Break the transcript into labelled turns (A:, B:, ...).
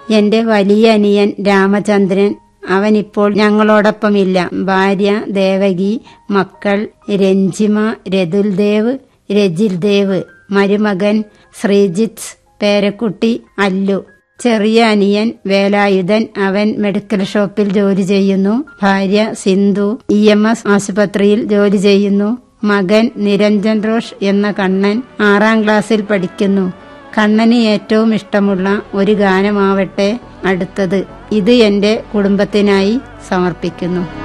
A: എന്റെ വലിയ അനിയൻ രാമചന്ദ്രൻ അവനിപ്പോൾ ഞങ്ങളോടൊപ്പമില്ല ഭാര്യ ദേവകി മക്കൾ രഞ്ജിമ രതുൽദേവ് രജിൽദേവ് മരുമകൻ ശ്രീജിത്ത് പേരക്കുട്ടി അല്ലു ചെറിയ അനിയൻ വേലായുധൻ അവൻ മെഡിക്കൽ ഷോപ്പിൽ ജോലി ചെയ്യുന്നു ഭാര്യ സിന്ധു ഇ എം എസ് ആശുപത്രിയിൽ ജോലി ചെയ്യുന്നു മകൻ നിരഞ്ജൻ റോഷ് എന്ന കണ്ണൻ ആറാം ക്ലാസ്സിൽ പഠിക്കുന്നു കണ്ണന് ഏറ്റവും ഇഷ്ടമുള്ള ഒരു ഗാനമാവട്ടെ അടുത്തത് ഇത് എന്റെ കുടുംബത്തിനായി സമർപ്പിക്കുന്നു